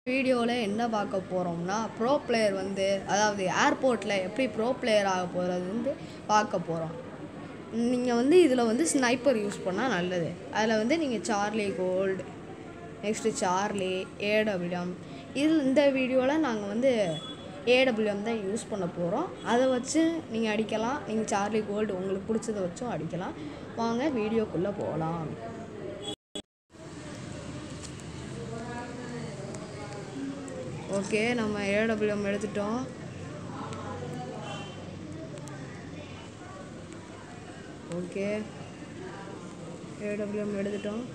வீடியோவில் என்ன பார்க்க போகிறோம்னா ப்ரோ பிளேயர் வந்து அதாவது ஏர்போர்ட்டில் எப்படி ப்ரோ பிளேயர் ஆக போகிறது வந்து பார்க்க போகிறோம் நீங்கள் வந்து இதில் வந்து ஸ்னைப்பர் யூஸ் பண்ணால் நல்லது அதில் வந்து நீங்கள் Charlie gold next Charlie AWM இதில் இந்த வீடியோவில் நாங்கள் வந்து ஏடபிள்யூஎம் தான் யூஸ் பண்ண போகிறோம் அதை வச்சு நீங்கள் அடிக்கலாம் நீங்கள் சார்லி கோல்டு உங்களுக்கு பிடிச்சத வச்சும் அடிக்கலாம் வாங்க வீடியோக்குள்ளே போகலாம் ஓகே நம்ம ஏடபிள்யூஎம் எடுத்துட்டோம் ஓகே ஏடபிள்யூஎம் எடுத்துட்டோம்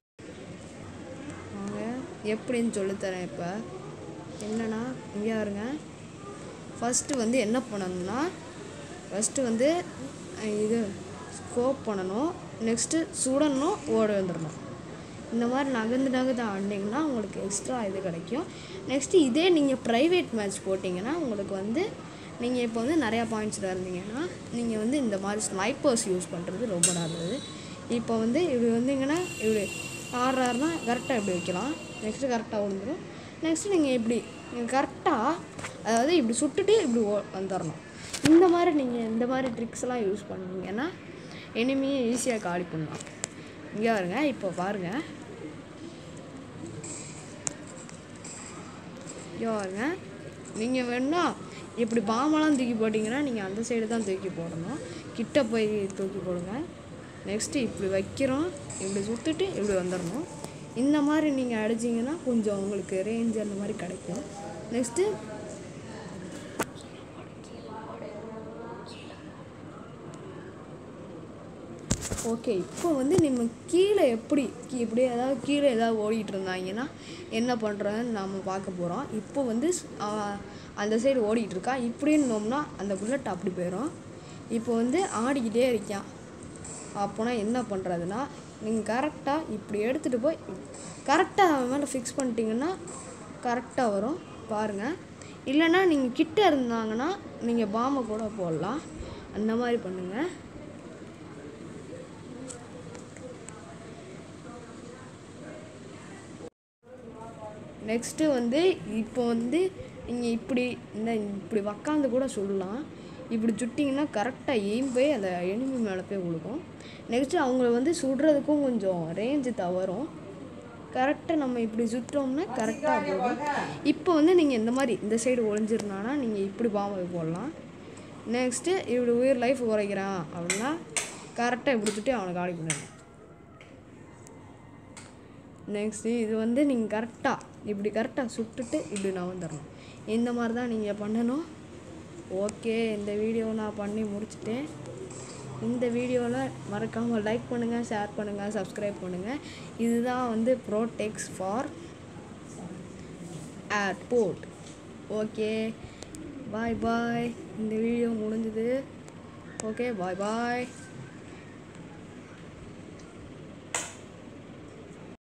வாங்க எப்படின்னு சொல்லித்தரேன் இப்போ என்னன்னா இங்கே பாருங்க ஃபஸ்ட்டு வந்து என்ன பண்ணணும்னா ஃபஸ்ட்டு வந்து அஹ், இது ஸ்கோப் பண்ணணும் நெக்ஸ்ட்டு சுடணும் ஓட வந்துடணும் இந்த மாதிரி நகர்ந்து நகர்ந்து ஆடினீங்கன்னா உங்களுக்கு எக்ஸ்ட்ரா இது கிடைக்கும் நெக்ஸ்ட்டு இதே நீங்கள் ப்ரைவேட் மேட்ச் போட்டிங்கன்னா உங்களுக்கு வந்து நீங்கள் இப்போ வந்து நிறையா பாயிண்ட்ஸில் இருந்தீங்கன்னா நீங்கள் வந்து இந்த மாதிரி ஸ்னைப்பர்ஸ் யூஸ் பண்ணுறது ரொம்ப நல்லது இப்போ வந்து இப்படி வந்தீங்கன்னா இப்படி ஆடுறாருன்னா கரெக்டாக இப்படி வைக்கலாம் நெக்ஸ்ட்டு கரெக்டாக விழுந்துடும் நெக்ஸ்ட்டு நீங்கள் இப்படி நீங்கள் கரெக்டாக அதாவது இப்படி சுட்டுட்டு இப்படி ஓ வந்துடணும் இந்த மாதிரி நீங்கள் இந்த மாதிரி ட்ரிக்ஸ்லாம் யூஸ் பண்ணீங்கன்னா எனிமியை ஈஸியாக காலி பண்ணலாம் இங்கே பாருங்க இப்போ பாருங்க இங்கே பாருங்க நீங்கள் வேணா இப்படி பாம்பெல்லாம் தூக்கி போட்டிங்கன்னா நீங்கள் அந்த சைடு தான் தூக்கி போடணும் கிட்ட போய் தூக்கி போடுங்க நெக்ஸ்ட்டு இப்படி வைக்கிறோம் இப்படி சுற்றுட்டு இப்படி வந்துடணும் இந்த மாதிரி நீங்கள் அடிச்சிங்கன்னா கொஞ்சம் உங்களுக்கு ரேஞ்ச் அந்த மாதிரி கிடைக்கும் நெக்ஸ்ட்டு ஓகே இப்போ வந்து நம்ம கீழே எப்படி கீ- இப்படி ஏதாவது கீழே ஏதாவது ஓடிட்டு இருந்தாங்கன்னா என்ன பண்ணுறதுன்னு நாம் பார்க்க போகிறோம் இப்போ வந்து ஸ்- ஆ, அந்த சைடு ஓடிட்டு இருக்கா இப்படின்னோம்னா அந்த புல்லட் அப்படி போயிடும் இப்போ வந்து ஆடிக்கிட்டே இருக்கான் அப்போனா என்ன பண்ணுறதுன்னா நீங்கள் கரெக்டாக இப்படி எடுத்துகிட்டு போய் கரெக்டாக அவன் மேலே ஃபிக்ஸ் பண்ணிட்டீங்கன்னா கரெக்டாக வரும் பாருங்கள் இல்லைன்னா நீங்கள் கிட்ட இருந்தாங்கன்னா நீங்கள் பாம்பை கூட போடலாம் அந்த மாதிரி பண்ணுங்கள் நெக்ஸ்ட்டு வந்து இப்போ வந்து நீங்கள் இப்படி இந்த இப்படி உக்காந்து கூட சொல்லலாம் இப்படி சுட்டிங்கன்னா கரெக்டாக எய்ம் போய் அந்த எனிமி மேலே போய் விழுகும் நெக்ஸ்ட்டு அவங்கள வந்து சுடுறதுக்கும் கொஞ்சம் ரேஞ்சு தவறும் கரெக்டாக நம்ம இப்படி சுட்டோம்னா கரெக்டாக போகும் இப்போ வந்து நீங்கள் இந்த மாதிரி இந்த சைடு ஒளிஞ்சிருந்தானா நீங்கள் இப்படி பாம்பை போடலாம் நெக்ஸ்ட்டு இப்படி உயிர் லைஃப் குறைக்கிறான் அப்படின்னா கரெக்டாக இப்படி சுட்டி அவனை காலி பண்ணிடணும் நெக்ஸ்ட்டு இது வந்து நீங்கள் கரெக்டாக இப்படி கரெக்டாக சுட்டுட்டு இப்படி நான் வந்துடணும் இந்த மாதிரி தான் நீங்கள் பண்ணணும் ஓகே இந்த வீடியோ நான் பண்ணி முடிச்சிட்டேன் இந்த வீடியோவில் மறக்காமல் லைக் பண்ணுங்கள் ஷேர் பண்ணுங்கள் சப்ஸ்கிரைப் பண்ணுங்கள் இதுதான் வந்து ப்ரோடெக்ஸ் for airport okay bye bye இந்த வீடியோ முடிஞ்சுது ஓகே பாய் பாய்